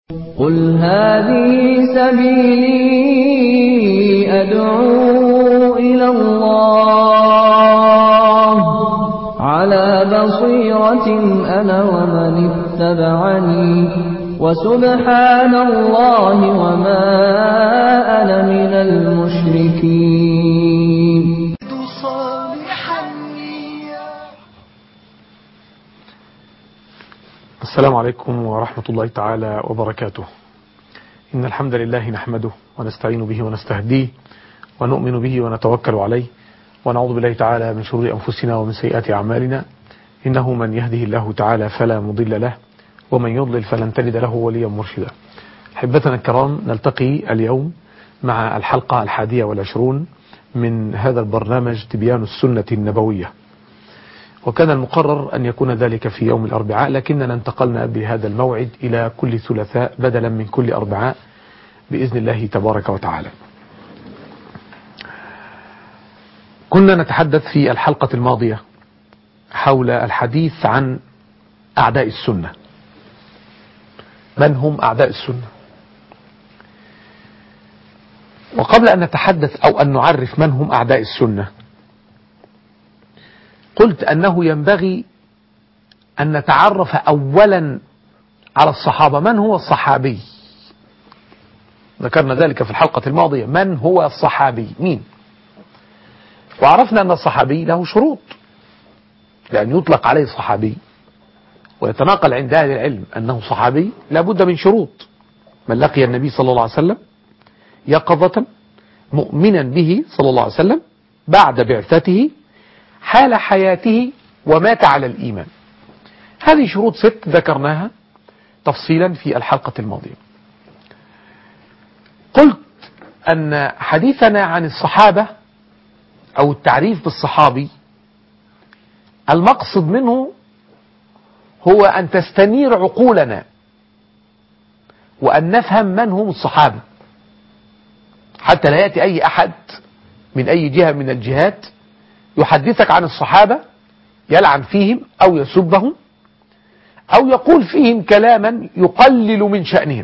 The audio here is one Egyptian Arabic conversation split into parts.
قل هذه سبيلي أدعو إلى الله على بصيرة أنا ومن اتبعني وسبحان الله وما أنا من المشركين صالح النية السلام عليكم ورحمة الله تعالى وبركاته إن الحمد لله نحمده ونستعين به ونستهديه ونؤمن به ونتوكل عليه ونعوذ بالله تعالى من شرور أنفسنا ومن سيئات أعمالنا إنه من يهده الله تعالى فلا مضل له ومن يضلل فلن تجد له وليا مرشدا أحبتنا الكرام نلتقي اليوم مع الحلقة الحادية والعشرون من هذا البرنامج تبيان السنة النبوية وكان المقرر أن يكون ذلك في يوم الأربعاء لكننا انتقلنا بهذا الموعد إلى كل ثلاثاء بدلا من كل أربعاء بإذن الله تبارك وتعالى كنا نتحدث في الحلقة الماضية حول الحديث عن أعداء السنة من هم أعداء السنة وقبل أن نتحدث أو أن نعرف من هم أعداء السنة قلت أنه ينبغي أن نتعرف أولا على الصحابة من هو الصحابي ذكرنا ذلك في الحلقة الماضية من هو الصحابي مين وعرفنا أن الصحابي له شروط لأن يطلق عليه صحابي ويتناقل عند أهل العلم أنه صحابي لابد من شروط من لقي النبي صلى الله عليه وسلم يقظة مؤمنا به صلى الله عليه وسلم بعد بعثته حال حياته ومات على الإيمان هذه شروط ست ذكرناها تفصيلا في الحلقة الماضية قلت أن حديثنا عن الصحابة أو التعريف بالصحابي المقصد منه هو أن تستنير عقولنا وأن نفهم من هم الصحابة حتى لا يأتي أي أحد من أي جهة من الجهات يحدثك عن الصحابة يلعن فيهم أو يسبهم أو يقول فيهم كلاما يقلل من شأنهم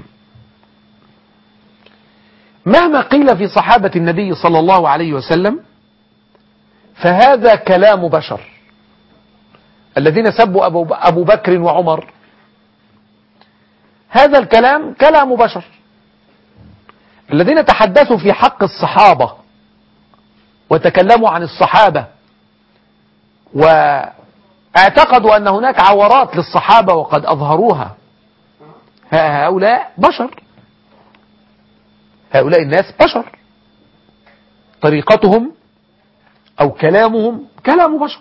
مهما قيل في صحابة النبي صلى الله عليه وسلم فهذا كلام بشر الذين سبوا أبو, أبو بكر وعمر هذا الكلام كلام بشر الذين تحدثوا في حق الصحابة وتكلموا عن الصحابة واعتقدوا أن هناك عورات للصحابة وقد أظهروها هؤلاء بشر هؤلاء الناس بشر طريقتهم أو كلامهم كلام بشر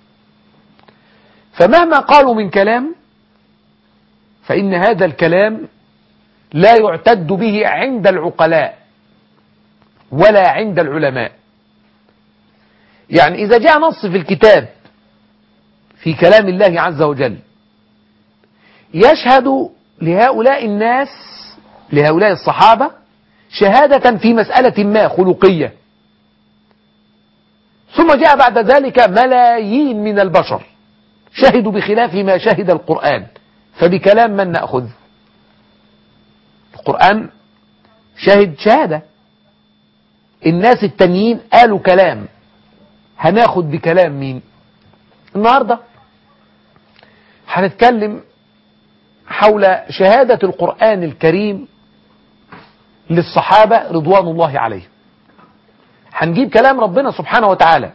فمهما قالوا من كلام فإن هذا الكلام لا يعتد به عند العقلاء ولا عند العلماء يعني إذا جاء نص في الكتاب في كلام الله عز وجل يشهد لهؤلاء الناس لهؤلاء الصحابة شهادة في مسألة ما خلقية ثم جاء بعد ذلك ملايين من البشر شهدوا بخلاف ما شهد القرآن فبكلام من نأخذ القرآن شهد شهادة الناس التانيين قالوا كلام هناخد بكلام مين النهاردة هنتكلم حول شهادة القرآن الكريم للصحابة رضوان الله عليهم هنجيب كلام ربنا سبحانه وتعالى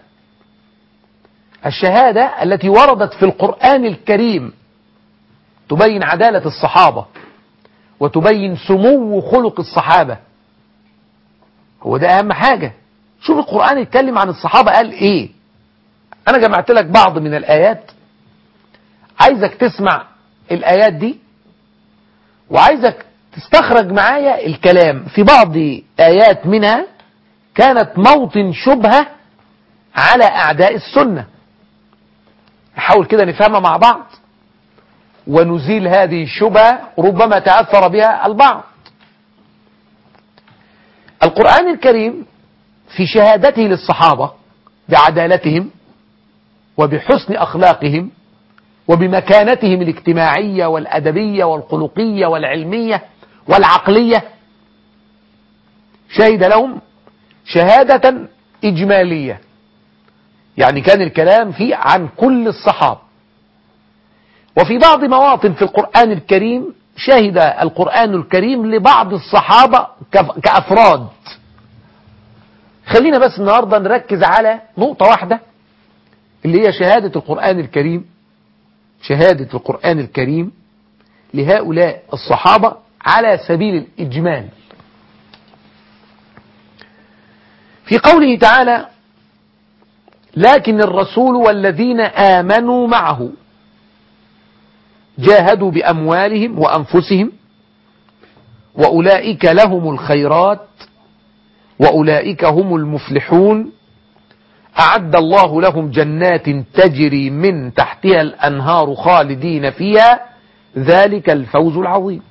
الشهادة التي وردت في القرآن الكريم تبين عدالة الصحابة وتبين سمو خلق الصحابة هو ده أهم حاجة شوف القرآن يتكلم عن الصحابة قال إيه أنا جمعت لك بعض من الآيات عايزك تسمع الآيات دي وعايزك تستخرج معايا الكلام في بعض آيات منها كانت موطن شبهة على أعداء السنة نحاول كده نفهمها مع بعض ونزيل هذه الشبهة ربما تأثر بها البعض القرآن الكريم في شهادته للصحابة بعدالتهم وبحسن أخلاقهم وبمكانتهم الاجتماعية والأدبية والخلقية والعلمية والعقلية شهد لهم شهادة إجمالية يعني كان الكلام فيه عن كل الصحابة وفي بعض مواطن في القرآن الكريم شهد القرآن الكريم لبعض الصحابة كف- كأفراد خلينا بس النهاردة نركز على نقطة واحدة اللي هي شهادة القرآن الكريم شهادة القرآن الكريم لهؤلاء الصحابة على سبيل الإجمال في قوله تعالى لكن الرسول والذين آمنوا معه جاهدوا بأموالهم وأنفسهم وأولئك لهم الخيرات وأولئك هم المفلحون أعد الله لهم جنات تجري من تحتها الأنهار خالدين فيها ذلك الفوز العظيم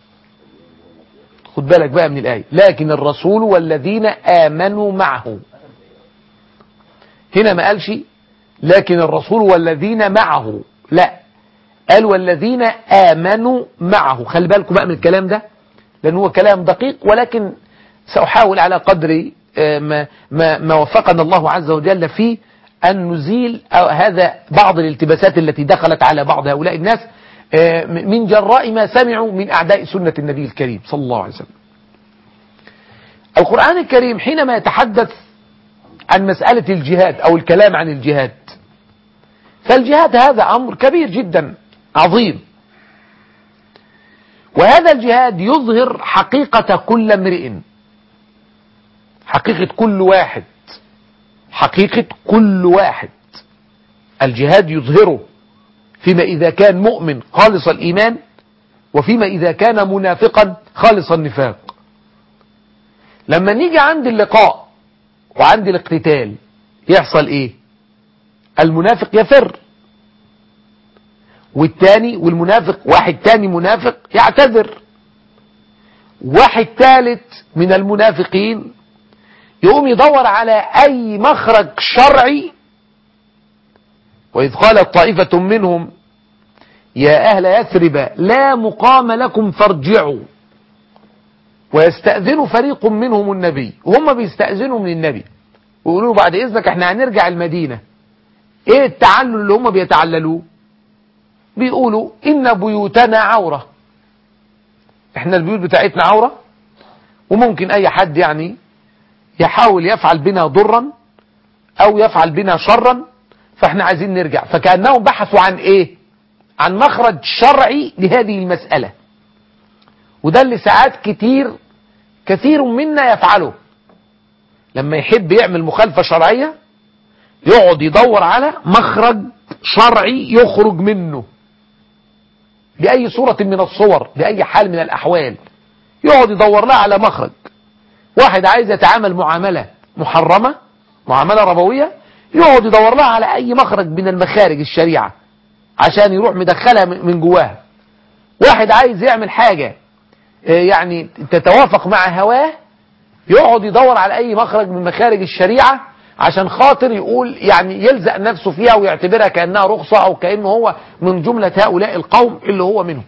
خد بالك بقى من الآية لكن الرسول والذين آمنوا معه هنا ما قالش لكن الرسول والذين معه لا قال والذين آمنوا معه خلي بالكم بقى من الكلام ده لأن هو كلام دقيق ولكن سأحاول على قدر آه، ما, ما, ما وفقنا الله عز وجل فيه أن نزيل آه، هذا بعض الالتباسات التي دخلت على بعض هؤلاء الناس آه، من جراء ما سمعوا من أعداء سنة النبي الكريم صلى الله عليه وسلم القرآن الكريم حينما يتحدث عن مسألة الجهاد أو الكلام عن الجهاد فالجهاد هذا أمر كبير جدا عظيم وهذا الجهاد يظهر حقيقة كل امرئ حقيقة كل واحد حقيقة كل واحد الجهاد يظهره فيما إذا كان مؤمن خالص الإيمان وفيما إذا كان منافقا خالص النفاق لما نيجي عند اللقاء وعند الاقتتال يحصل ايه المنافق يفر والتاني والمنافق واحد تاني منافق يعتذر واحد ثالث من المنافقين يقوم يدور على اي مخرج شرعي واذ قالت طائفة منهم يا اهل يثرب لا مقام لكم فارجعوا ويستأذن فريق منهم النبي وهم بيستأذنوا من النبي ويقولوا له بعد إذنك احنا هنرجع المدينة ايه التعلل اللي هم بيتعللوه بيقولوا إن بيوتنا عورة احنا البيوت بتاعتنا عورة وممكن أي حد يعني يحاول يفعل بنا ضرا أو يفعل بنا شرا فاحنا عايزين نرجع فكأنهم بحثوا عن ايه عن مخرج شرعي لهذه المسألة وده اللي ساعات كتير كثير منا يفعله لما يحب يعمل مخالفة شرعية يقعد يدور على مخرج شرعي يخرج منه بأي صورة من الصور بأي حال من الأحوال يقعد يدور لها على مخرج واحد عايز يتعامل معاملة محرمة معاملة ربوية يقعد يدور لها على أي مخرج من المخارج الشريعة عشان يروح مدخلها من جواها واحد عايز يعمل حاجة يعني تتوافق مع هواه يقعد يدور على اي مخرج من مخارج الشريعة عشان خاطر يقول يعني يلزق نفسه فيها ويعتبرها كأنها رخصة او كأنه هو من جملة هؤلاء القوم اللي هو منهم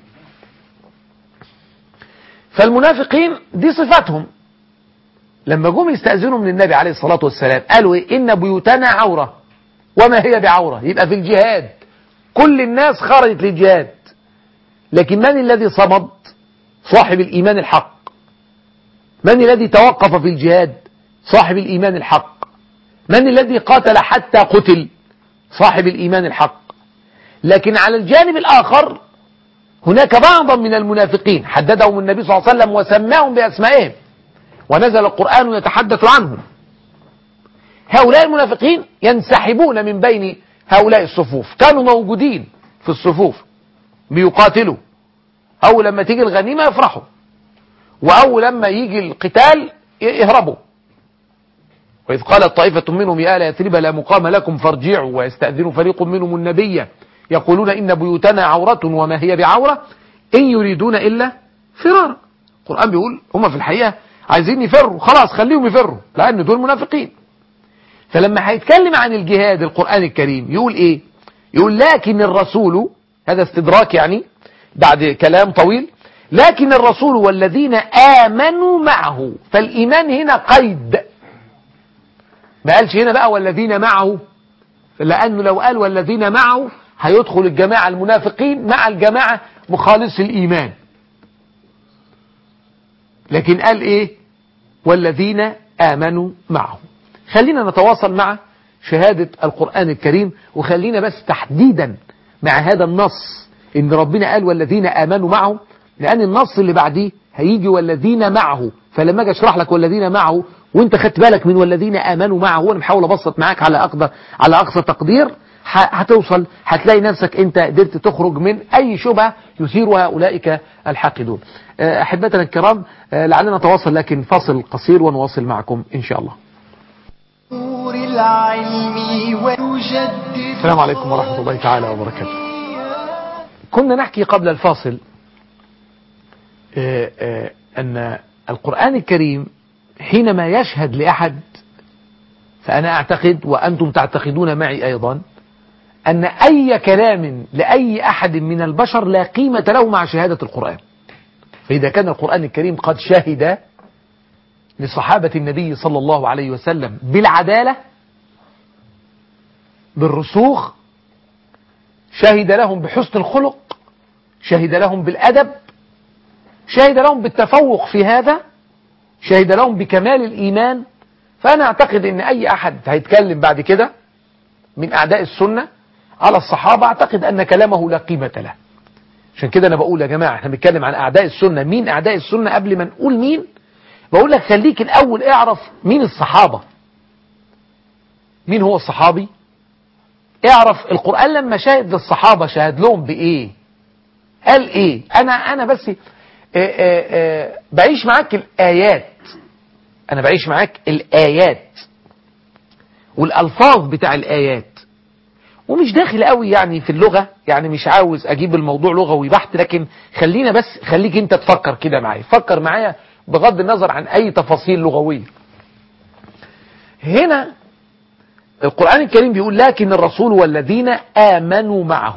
فالمنافقين دي صفاتهم لما جم يستأذنوا من النبي عليه الصلاة والسلام قالوا إيه إن بيوتنا عورة وما هي بعورة يبقى في الجهاد كل الناس خرجت للجهاد لكن من الذي صمد صاحب الإيمان الحق من الذي توقف في الجهاد صاحب الإيمان الحق من الذي قاتل حتى قتل صاحب الإيمان الحق لكن على الجانب الآخر هناك بعضا من المنافقين حددهم النبي صلى الله عليه وسلم وسماهم بأسمائهم ونزل القرآن يتحدث عنهم هؤلاء المنافقين ينسحبون من بين هؤلاء الصفوف كانوا موجودين في الصفوف بيقاتلوا أول لما تيجي الغنيمة يفرحوا وأول لما يجي القتال يهربوا وإذ قالت طائفة منهم يا آل يثرب لا مقام لكم فارجعوا ويستأذن فريق منهم النبي يقولون إن بيوتنا عورة وما هي بعورة إن يريدون إلا فرارا القرآن بيقول هم في الحقيقة عايزين يفروا خلاص خليهم يفروا لأن دول منافقين فلما هيتكلم عن الجهاد القرآن الكريم يقول إيه يقول لكن الرسول هذا استدراك يعني بعد كلام طويل لكن الرسول والذين آمنوا معه فالإيمان هنا قيد ما قالش هنا بقى والذين معه لأنه لو قال والذين معه هيدخل الجماعة المنافقين مع الجماعة مخالص الإيمان لكن قال إيه والذين آمنوا معه خلينا نتواصل مع شهادة القرآن الكريم وخلينا بس تحديدا مع هذا النص إن ربنا قال والذين آمنوا معه لأن النص اللي بعديه هيجي والذين معه فلما اجي اشرح لك والذين معه وانت خدت بالك من والذين آمنوا معه وانا بحاول ابسط معاك على أقدر على أقصى تقدير هتوصل هتلاقي نفسك انت قدرت تخرج من اي شبهة يثيرها اولئك الحاقدون احبتنا الكرام لعلنا نتواصل لكن فاصل قصير ونواصل معكم ان شاء الله نور العلم ويجدد السلام عليكم ورحمة الله تعالى وبركاته كنا نحكي قبل الفاصل آه، آه، أن القرآن الكريم حينما يشهد لأحد فأنا أعتقد وأنتم تعتقدون معي أيضا أن أي كلام لأي أحد من البشر لا قيمة له مع شهادة القرآن فإذا كان القرآن الكريم قد شهد لصحابة النبي صلى الله عليه وسلم بالعدالة بالرسوخ شهد لهم بحسن الخلق شهد لهم بالأدب شهد لهم بالتفوق في هذا شهد لهم بكمال الإيمان فأنا أعتقد أن أي أحد هيتكلم بعد كده من أعداء السنة على الصحابة أعتقد أن كلامه لا قيمة له عشان كده أنا بقول يا جماعة احنا بنتكلم عن أعداء السنة مين أعداء السنة قبل ما نقول مين بقول لك خليك الأول اعرف مين الصحابة مين هو الصحابي اعرف القرآن لما شاهد للصحابة شاهد لهم بإيه قال إيه أنا أنا بس آآ آآ بعيش معاك الآيات أنا بعيش معاك الآيات والألفاظ بتاع الآيات ومش داخل قوي يعني في اللغة يعني مش عاوز أجيب الموضوع لغوي بحت لكن خلينا بس خليك أنت تفكر كده معايا فكر معايا بغض النظر عن أي تفاصيل لغوية هنا القرآن الكريم بيقول لكن الرسول والذين آمنوا معه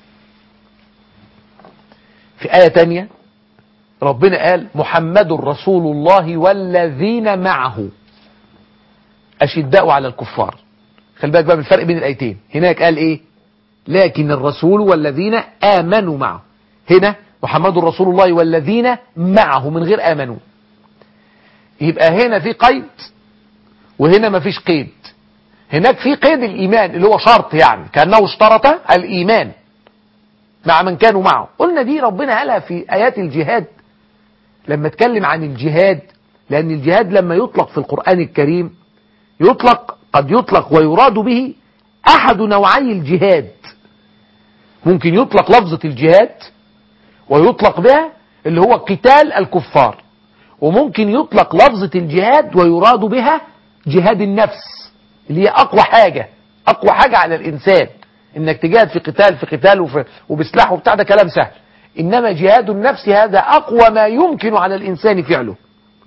في آية تانية ربنا قال محمد رسول الله والذين معه أشداء على الكفار خلي بالك بقى من الفرق بين الآيتين هناك قال إيه لكن الرسول والذين آمنوا معه هنا محمد رسول الله والذين معه من غير آمنوا يبقى هنا في قيد وهنا ما فيش قيد هناك في قيد الإيمان اللي هو شرط يعني كأنه اشترط الإيمان مع من كانوا معه قلنا دي ربنا قالها في آيات الجهاد لما اتكلم عن الجهاد لأن الجهاد لما يطلق في القرآن الكريم يطلق قد يطلق ويراد به أحد نوعي الجهاد ممكن يطلق لفظة الجهاد ويطلق بها اللي هو قتال الكفار وممكن يطلق لفظة الجهاد ويراد بها جهاد النفس اللي هي أقوى حاجة أقوى حاجة على الإنسان إنك تجاهد في قتال في قتال وفي وبسلاح وبتاع ده كلام سهل إنما جهاد النفس هذا أقوى ما يمكن على الإنسان فعله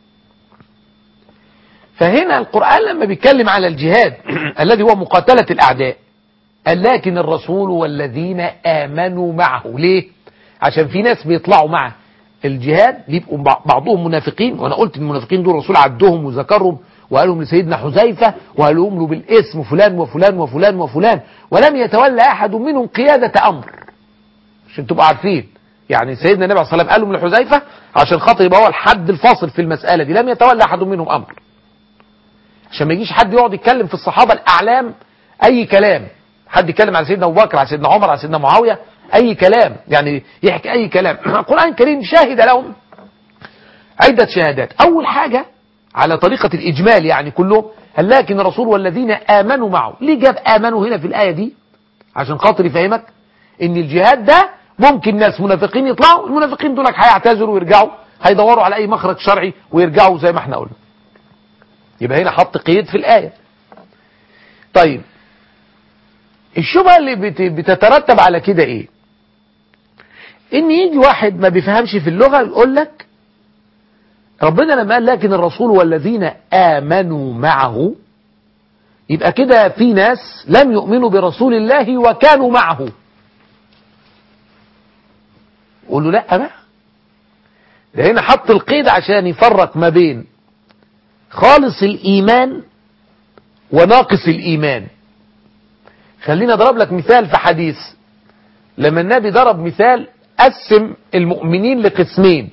فهنا القرآن لما بيتكلم على الجهاد الذي هو مقاتلة الأعداء قال لكن الرسول والذين آمنوا معه ليه عشان في ناس بيطلعوا مع الجهاد بيبقوا بعضهم منافقين وانا قلت المنافقين دول الرسول عدهم وذكرهم وقالهم لسيدنا حذيفة وقالهم له بالاسم فلان وفلان وفلان وفلان ولم يتولى أحد منهم قيادة أمر عشان تبقوا عارفين يعني سيدنا النبي عليه الصلاة والسلام قالهم لحذيفة عشان خاطر يبقى هو الحد الفاصل في المسألة دي لم يتولى أحد منهم أمر عشان ما يجيش حد يقعد يتكلم في الصحابة الأعلام أي كلام حد يتكلم على سيدنا أبو بكر على سيدنا عمر على سيدنا معاوية أي كلام يعني يحكي أي كلام القرآن الكريم شاهد لهم عدة شهادات أول حاجة على طريقة الإجمال يعني كلهم هل لكن الرسول والذين آمنوا معه ليه جاب آمنوا هنا في الآية دي عشان خاطر يفهمك إن الجهاد ده ممكن ناس منافقين يطلعوا المنافقين دولك هيعتذروا ويرجعوا هيدوروا على أي مخرج شرعي ويرجعوا زي ما احنا قلنا يبقى هنا حط قيد في الآية طيب الشبهة اللي بتترتب على كده ايه ان يجي واحد ما بيفهمش في اللغة يقول لك ربنا لما قال لكن الرسول والذين آمنوا معه يبقى كده في ناس لم يؤمنوا برسول الله وكانوا معه قول له لا بقى ده هنا حط القيد عشان يفرق ما بين خالص الإيمان وناقص الإيمان خلينا أضرب لك مثال في حديث لما النبي ضرب مثال قسم المؤمنين لقسمين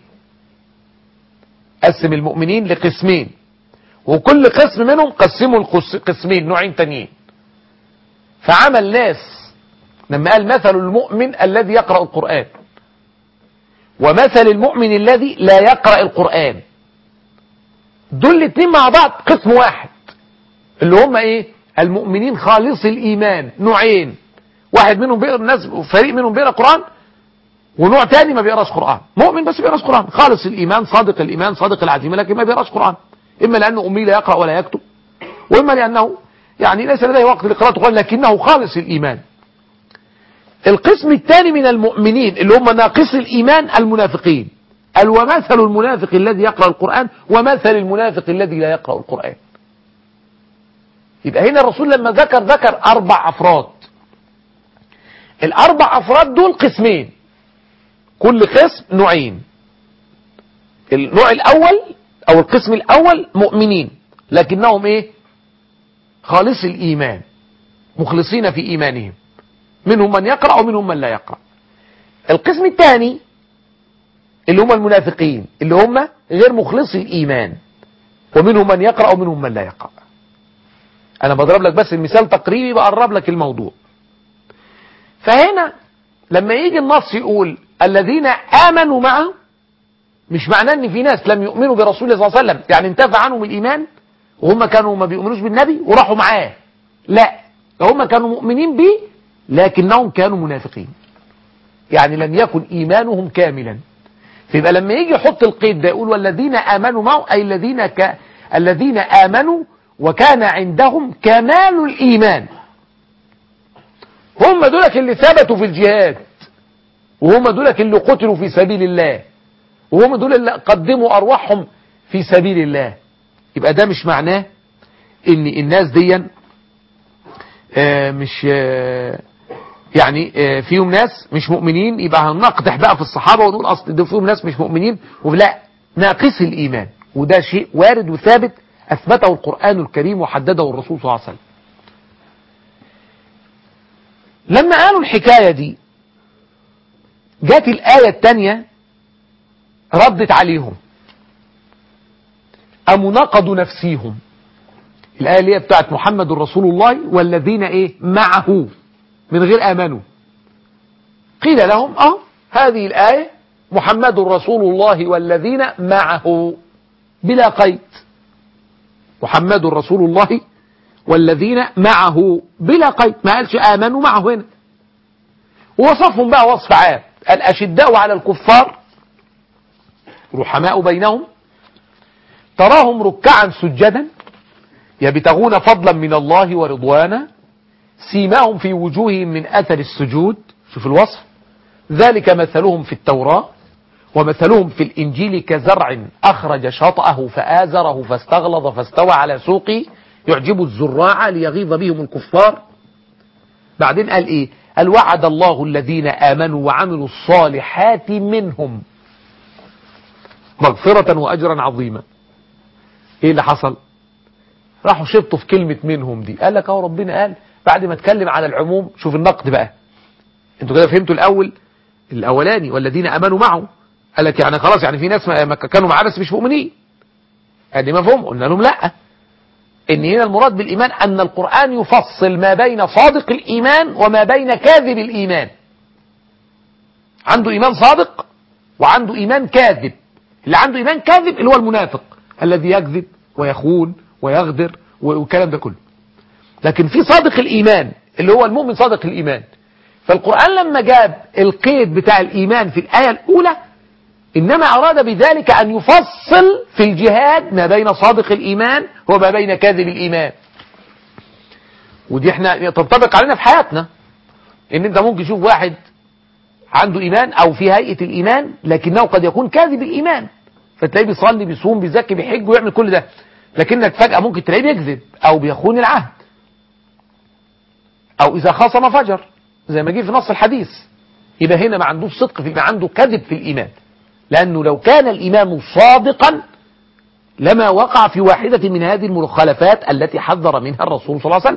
قسم المؤمنين لقسمين وكل قسم منهم قسموا القسمين نوعين تانيين فعمل ناس لما قال مثل المؤمن الذي يقرأ القرآن ومثل المؤمن الذي لا يقرأ القرآن دول الاتنين مع بعض قسم واحد اللي هم ايه المؤمنين خالص الايمان نوعين واحد منهم بيقرا الناس فريق منهم بيقرا قرآن ونوع تاني ما بيقراش قرآن مؤمن بس بيقراش قرآن خالص الإيمان صادق الإيمان صادق العزيمة لكن ما بيقراش قرآن إما لأنه أمي لا يقرأ ولا يكتب وإما لأنه يعني ليس لديه وقت لقراءة القرآن لكنه خالص الإيمان القسم الثاني من المؤمنين اللي هم ناقص الإيمان المنافقين قال ومثل المنافق الذي يقرأ القرآن ومثل المنافق الذي لا يقرأ القرآن يبقى هنا الرسول لما ذكر ذكر أربع أفراد الأربع أفراد دول قسمين كل قسم نوعين النوع الأول أو القسم الأول مؤمنين لكنهم إيه خالص الإيمان مخلصين في إيمانهم منهم من يقرأ ومنهم من لا يقرأ القسم الثاني اللي هم المنافقين اللي هم غير مخلصي الإيمان ومنهم من يقرأ ومنهم من لا يقرأ أنا بضرب لك بس المثال تقريبي بقرب لك الموضوع فهنا لما يجي النص يقول الذين آمنوا معه مش معناه ان في ناس لم يؤمنوا برسول الله صلى الله عليه وسلم يعني انتفع عنهم الإيمان وهم كانوا ما بيؤمنوش بالنبي وراحوا معاه لا هم كانوا مؤمنين به لكنهم كانوا منافقين يعني لم يكن إيمانهم كاملا فيبقى لما يجي يحط القيد ده يقول والذين آمنوا معه أي الذين ك... الذين آمنوا وكان عندهم كمال الإيمان هم دولك اللي ثبتوا في الجهاد وهم دولك اللي قتلوا في سبيل الله وهم دول اللي قدموا أرواحهم في سبيل الله يبقى ده مش معناه ان الناس دي آه مش آه يعني آه فيهم ناس مش مؤمنين يبقى هنقدح بقى في الصحابة ونقول اصل ده فيهم ناس مش مؤمنين ولا ناقص الإيمان وده شيء وارد وثابت أثبته القرآن الكريم وحدده الرسول صلى الله عليه وسلم لما قالوا الحكاية دي جات الآية الثانية ردت عليهم أم نقضوا نفسيهم الآية اللي هي بتاعت محمد رسول الله والذين إيه معه من غير آمنوا قيل لهم أه هذه الآية محمد رسول الله والذين معه بلا قيد محمد رسول الله والذين معه بلا قيد ما قالش آمنوا معه هنا ووصفهم بقى وصف عام الأشداء على الكفار رحماء بينهم تراهم ركعا سجدا يبتغون فضلا من الله ورضوانا سيماهم في وجوههم من أثر السجود شوف الوصف ذلك مثلهم في التوراة ومثلهم في الإنجيل كزرع أخرج شطأه فآزره فاستغلظ فاستوى على سوقه يعجب الزراع ليغيظ بهم الكفار بعدين قال إيه قال وعد الله الذين آمنوا وعملوا الصالحات منهم مغفرة وأجرا عظيما إيه اللي حصل راحوا شبطوا في كلمة منهم دي قال لك اهو ربنا قال بعد ما اتكلم على العموم شوف النقد بقى انتوا كده فهمتوا الأول الأولاني والذين أمنوا معه قال لك يعني خلاص يعني في ناس ما كانوا معاه بس مش مؤمنين ادي مفهوم قلنا لهم لا ان هنا المراد بالإيمان أن القرآن يفصل ما بين صادق الإيمان وما بين كاذب الإيمان عنده إيمان صادق وعنده إيمان كاذب اللي عنده إيمان كاذب اللي هو المنافق الذي يكذب ويخون ويغدر والكلام ده كله لكن في صادق الإيمان اللي هو المؤمن صادق الإيمان فالقرآن لما جاب القيد بتاع الإيمان في الآية الأولى إنما أراد بذلك أن يفصل في الجهاد ما بين صادق الإيمان وما بين كاذب الإيمان ودي احنا تنطبق علينا في حياتنا ان انت ممكن تشوف واحد عنده إيمان أو في هيئة الإيمان لكنه قد يكون كاذب الإيمان فتلاقيه بيصلي بيصوم بيزكي بيحج ويعمل كل ده لكنك فجأة ممكن تلاقيه بيكذب أو بيخون العهد أو إذا خاصم فجر زي ما جه في نص الحديث يبقى هنا ما عندوش صدق في ما عنده كذب في الإيمان لأنه لو كان الإمام صادقا لما وقع في واحدة من هذه المخالفات التي حذر منها الرسول صلى الله عليه وسلم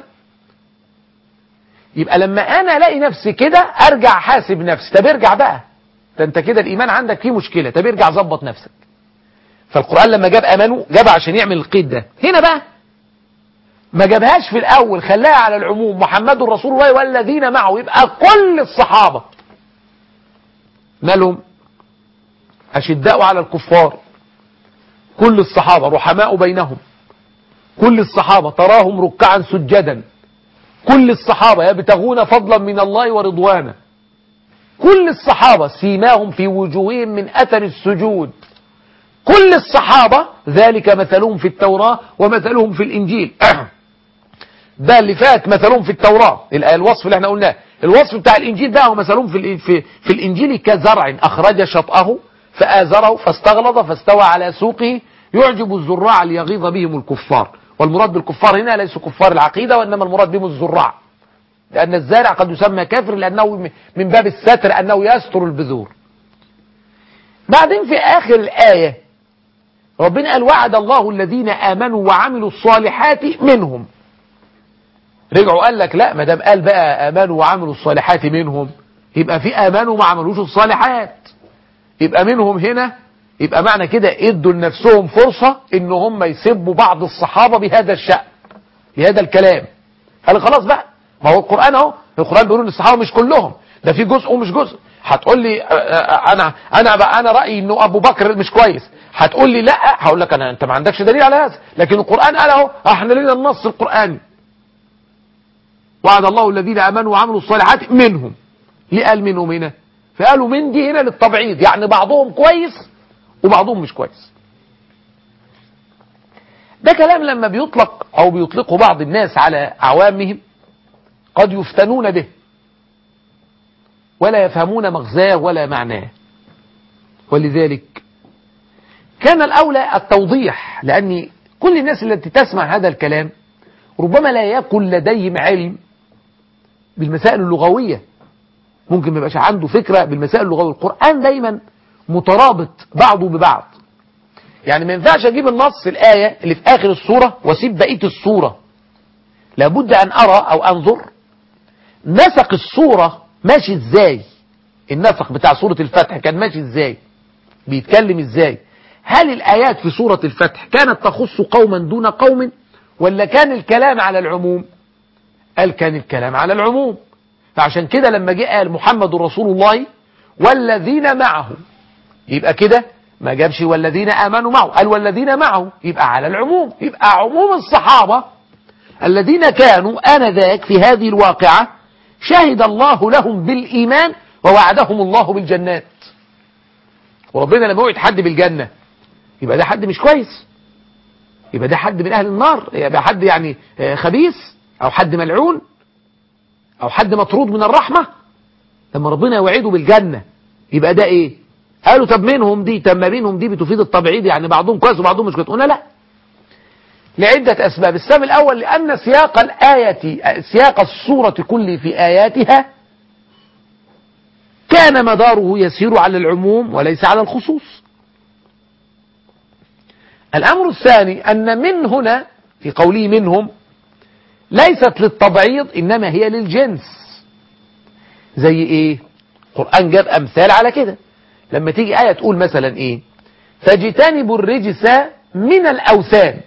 يبقى لما أنا ألاقي نفسي كده أرجع حاسب نفسي طب ارجع بقى ده أنت كده الإيمان عندك فيه مشكلة طب ارجع ظبط نفسك فالقرآن لما جاب أمانه جاب عشان يعمل القيد ده هنا بقى ما جابهاش في الأول خلاها على العموم محمد رسول الله والذين معه يبقى كل الصحابة مالهم أشداء على الكفار كل الصحابة رحماء بينهم كل الصحابة تراهم ركعا سجدا كل الصحابة يبتغون فضلا من الله ورضوانا كل الصحابة سيماهم في وجوههم من أثر السجود كل الصحابة ذلك مثلهم في التوراة ومثلهم في الإنجيل ده اللي فات مثلهم في التوراة الآية الوصف اللي احنا قلناه الوصف بتاع الإنجيل بقى هو مثلهم في, الإ- في, في الإنجيل كزرع أخرج شطأه فآزره فاستغلظ فاستوى على سوقه يعجب الزراع ليغيظ بهم الكفار والمراد بالكفار هنا ليس كفار العقيدة وإنما المراد بهم الزراع لأن الزارع قد يسمى كافر لأنه من باب الستر أنه يستر البذور بعدين في آخر الآية ربنا قال وعد الله الذين آمنوا وعملوا الصالحات منهم رجعوا قال لك لا ما دام قال بقى آمنوا وعملوا الصالحات منهم يبقى في آمنوا وما عملوش الصالحات يبقى منهم هنا يبقى معنى كده ادوا لنفسهم فرصة ان هم يسبوا بعض الصحابة بهذا الشأن بهذا الكلام قال خلاص بقى ما هو القرآن اهو القرآن بيقول ان الصحابة مش كلهم ده في جزء ومش جزء هتقول لي آه، آه، انا انا بقى انا رأيي انه ابو بكر مش كويس هتقول لي لا هقول لك انا انت ما عندكش دليل على هذا لكن القرآن قال اهو احنا لنا النص القرآني وعد الله الذين امنوا وعملوا الصالحات منهم ليه قال منهم هنا فقالوا من دي هنا للتبعيض يعني بعضهم كويس وبعضهم مش كويس ده كلام لما بيطلق او بيطلقه بعض الناس على عوامهم قد يفتنون به ولا يفهمون مغزاه ولا معناه ولذلك كان الأولى التوضيح لأن كل الناس التي تسمع هذا الكلام ربما لا يكن لديهم علم بالمسائل اللغوية ممكن ما يبقاش عنده فكرة بالمسائل اللغوية القرآن دايما مترابط بعضه ببعض يعني ما ينفعش اجيب النص الآية اللي في آخر السورة واسيب بقية السورة لابد أن أرى أو أنظر نسق السورة ماشي ازاي النسق بتاع سورة الفتح كان ماشي ازاي بيتكلم ازاي هل الآيات في سورة الفتح كانت تخص قوما دون قوم ولا كان الكلام على العموم قال كان الكلام على العموم فعشان كده لما جه قال محمد رسول الله والذين معه يبقى كده ما جابش والذين آمنوا معه قال والذين معه يبقى على العموم يبقى عموم الصحابة الذين كانوا آنذاك في هذه الواقعة شهد الله لهم بالإيمان ووعدهم الله بالجنات وربنا لما وعد حد بالجنة يبقى ده حد مش كويس يبقى ده حد من أهل النار يبقى حد يعني آه، خبيث أو حد ملعون أو حد مطرود من الرحمة لما ربنا يوعده بالجنة يبقى ده إيه قالوا طب منهم دي طب ما بينهم دي بتفيد التبعيض يعني بعضهم كويس وبعضهم مش كويس قلنا لا لعدة أسباب السبب الأول لأن سياق الآية سياق السورة كل في آياتها كان مداره يسير على العموم وليس على الخصوص الأمر الثاني أن من هنا في قوله منهم ليست للتبعيض إنما هي للجنس زي إيه القرآن جاب أمثال على كده لما تيجي آية تقول مثلا إيه فاجتنبوا الرجس من الأوثان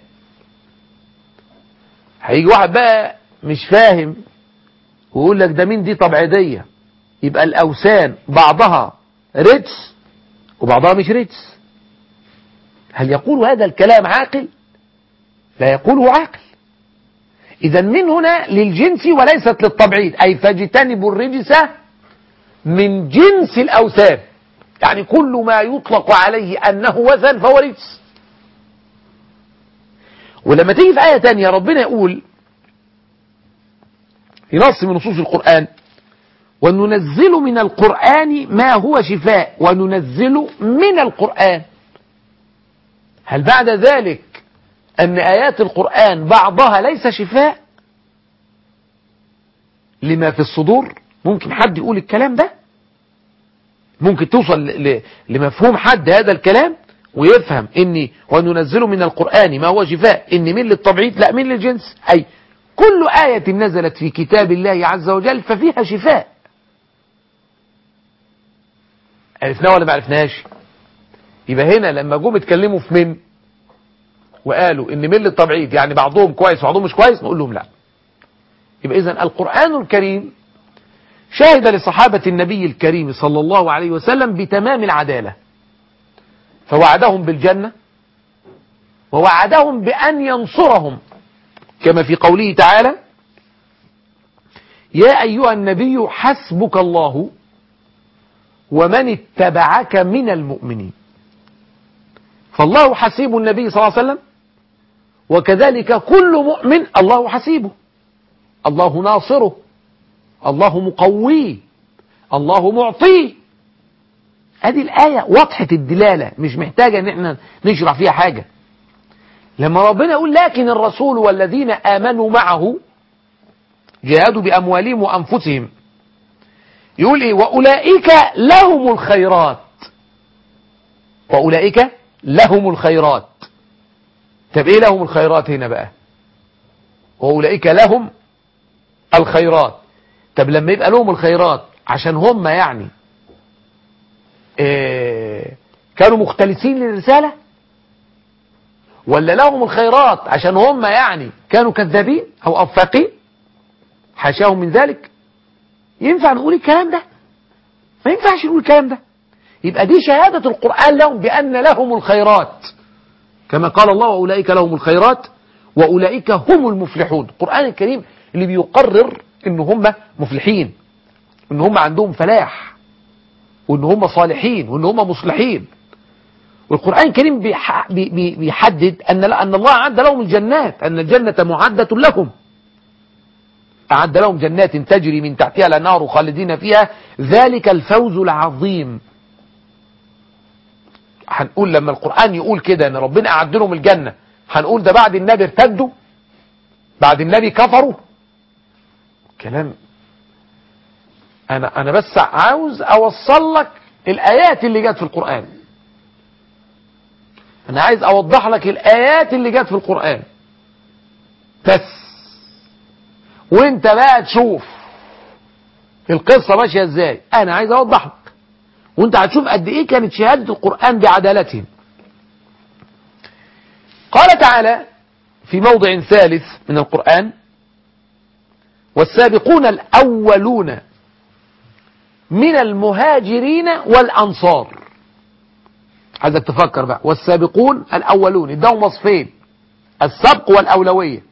هيجي واحد بقى مش فاهم ويقول لك ده مين دي تبعيضية يبقى الأوثان بعضها رجس وبعضها مش رجس هل يقول هذا الكلام عاقل لا يقوله عاقل إذا من هنا للجنس وليست للتبعيض أي فاجتنبوا الرجس من جنس الأوثان يعني كل ما يطلق عليه أنه وثن فهو رجس ولما تيجي في آية تانية ربنا يقول في نص من نصوص القرآن وننزل من القرآن ما هو شفاء وننزل من القرآن هل بعد ذلك أن آيات القرآن بعضها ليس شفاء لما في الصدور ممكن حد يقول الكلام ده ممكن توصل ل- ل- لمفهوم حد هذا الكلام ويفهم اني وننزل من القرآن ما هو شفاء ان من للتبعيد لا من للجنس اي كل آية نزلت في كتاب الله عز وجل ففيها شفاء عرفناها ولا ما عرفناهاش يبقى هنا لما جم اتكلموا في من وقالوا ان من للتبعيد يعني بعضهم كويس وبعضهم مش كويس نقول لهم لا يبقى اذا القرآن الكريم شهد لصحابة النبي الكريم صلى الله عليه وسلم بتمام العدالة فوعدهم بالجنة ووعدهم بأن ينصرهم كما في قوله تعالى يا أيها النبي حسبك الله ومن اتبعك من المؤمنين فالله حسيب النبي صلى الله عليه وسلم وكذلك كل مؤمن الله حسيبه الله ناصره الله مقويه الله معطيه ادي الآية واضحة الدلالة مش محتاجة ان احنا نشرح فيها حاجة لما ربنا يقول لكن الرسول والذين آمنوا معه جاهدوا بأموالهم وأنفسهم يقول ايه وأولئك لهم الخيرات وأولئك لهم الخيرات طب ايه لهم الخيرات هنا بقى وأولئك لهم الخيرات طب لما يبقى لهم الخيرات عشان هم يعني إيه كانوا مختلسين للرسالة ولا لهم الخيرات عشان هم يعني كانوا كذابين او افاقين حاشاهم من ذلك ينفع نقول الكلام ده ما ينفعش نقول الكلام ده يبقى دي شهادة القرآن لهم بأن لهم الخيرات كما قال الله وأولئك لهم الخيرات وأولئك هم المفلحون القرآن الكريم اللي بيقرر ان هم مفلحين ان هم عندهم فلاح وان هم صالحين وان هم مصلحين والقرآن الكريم بيح- بي- بي- بيحدد أن أن الله أعد لهم الجنات أن الجنة معدة لهم أعد لهم جنات تجري من تحتها الأنهار خالدين فيها ذلك الفوز العظيم هنقول لما القرآن يقول كده أن ربنا أعد لهم الجنة هنقول ده بعد النبي ارتدوا بعد النبي كفروا كلام أنا أنا بس عاوز أوصل لك الآيات اللي جت في القرآن أنا عايز أوضح لك الآيات اللي جت في القرآن بس وانت بقى تشوف القصة ماشية ازاي انا عايز اوضح لك وانت هتشوف قد ايه كانت شهادة القرآن بعدالتهم قال تعالى في موضع ثالث من القرآن والسابقون الأولون من المهاجرين والأنصار عايزك تفكر بقى والسابقون الأولون اداهم وصفين السبق والأولوية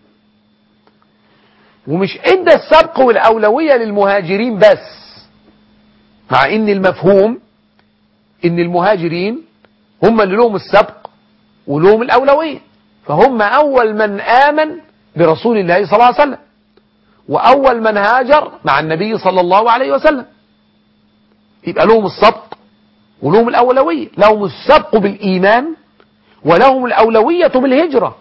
ومش ادى السبق والأولوية للمهاجرين بس مع ان المفهوم ان المهاجرين هم اللي لهم السبق ولهم الأولوية فهم أول من آمن برسول الله صلى الله عليه وسلم وأول من هاجر مع النبي صلى الله عليه وسلم يبقى لهم السبق ولهم الأولوية لهم السبق بالإيمان ولهم الأولوية بالهجرة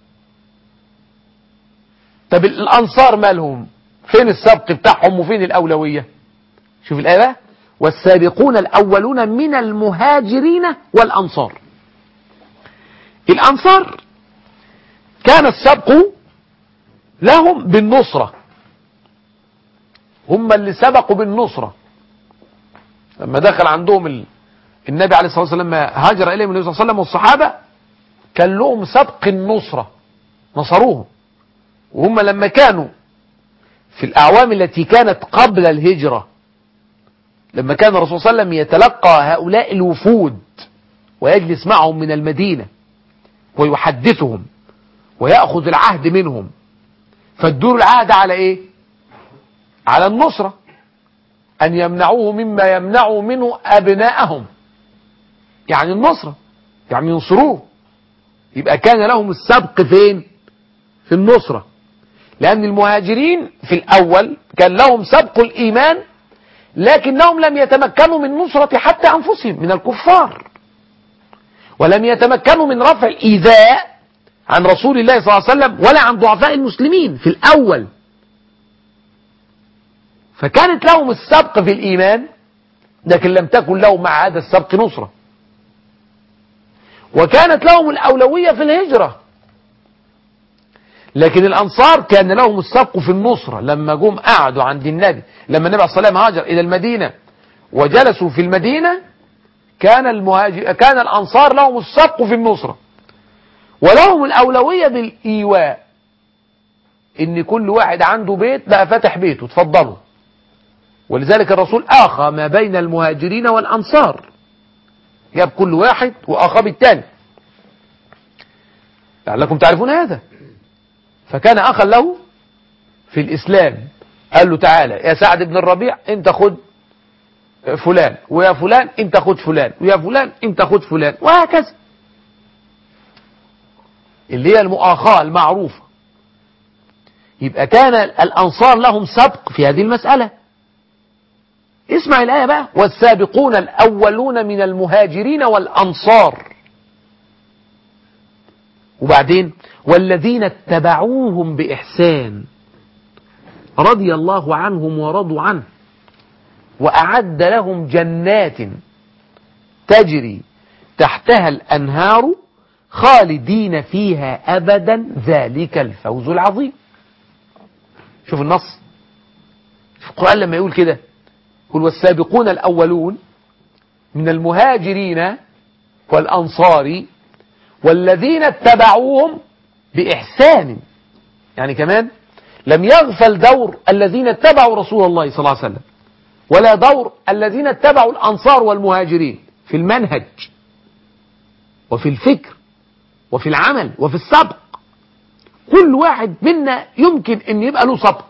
طب الأنصار مالهم فين السبق بتاعهم وفين الأولوية شوف الآية بقى والسابقون الأولون من المهاجرين والأنصار الأنصار كان السبق لهم بالنصرة هم اللي سبقوا بالنصرة لما دخل عندهم ال... النبي عليه الصلاة والسلام لما هاجر إليهم النبي صلى الله عليه وسلم والصحابة كان لهم سبق النصرة نصروهم وهم لما كانوا في الأعوام التي كانت قبل الهجرة لما كان الرسول صلى الله عليه وسلم يتلقى هؤلاء الوفود ويجلس معهم من المدينة ويحدثهم ويأخذ العهد منهم فالدور العهد على ايه على النصرة ان يمنعوه مما يمنعوا منه ابناءهم يعني النصرة يعني ينصروه يبقى كان لهم السبق فين في النصرة لأن المهاجرين في الأول كان لهم سبق الإيمان لكنهم لم يتمكنوا من نصرة حتى أنفسهم من الكفار ولم يتمكنوا من رفع الإيذاء عن رسول الله صلى الله عليه وسلم ولا عن ضعفاء المسلمين في الأول فكانت لهم السبق في الإيمان لكن لم تكن لهم مع هذا السبق نصرة وكانت لهم الأولوية في الهجرة لكن الأنصار كان لهم السبق في النصرة لما جم قعدوا عند النبي لما النبي عليه الصلاة والسلام هاجر إلى المدينة وجلسوا في المدينة كان المهاجر كان الأنصار لهم السبق في النصرة ولهم الأولوية بالإيواء إن كل واحد عنده بيت بقى فاتح بيته اتفضلوا ولذلك الرسول آخى ما بين المهاجرين والأنصار جاب كل واحد وآخى بالتاني لعلكم تعرفون هذا فكان أخا له في الإسلام قال له تعالى يا سعد بن الربيع انت خد فلان ويا فلان انت خد فلان ويا فلان انت خد فلان وهكذا اللي هي المؤاخاة المعروفة يبقى كان الأنصار لهم سبق في هذه المسألة اسمع الآية بقى والسابقون الأولون من المهاجرين والأنصار وبعدين والذين اتبعوهم بإحسان رضي الله عنهم ورضوا عنه وأعد لهم جنات تجري تحتها الأنهار خالدين فيها أبدا ذلك الفوز العظيم شوف النص في القرآن لما يقول كده يقول والسابقون الأولون من المهاجرين والأنصار والذين اتبعوهم بإحسان يعني كمان لم يغفل دور الذين اتبعوا رسول الله صلى الله عليه وسلم ولا دور الذين اتبعوا الأنصار والمهاجرين في المنهج وفي الفكر وفي العمل وفي السبق كل واحد منا يمكن ان يبقى له سبق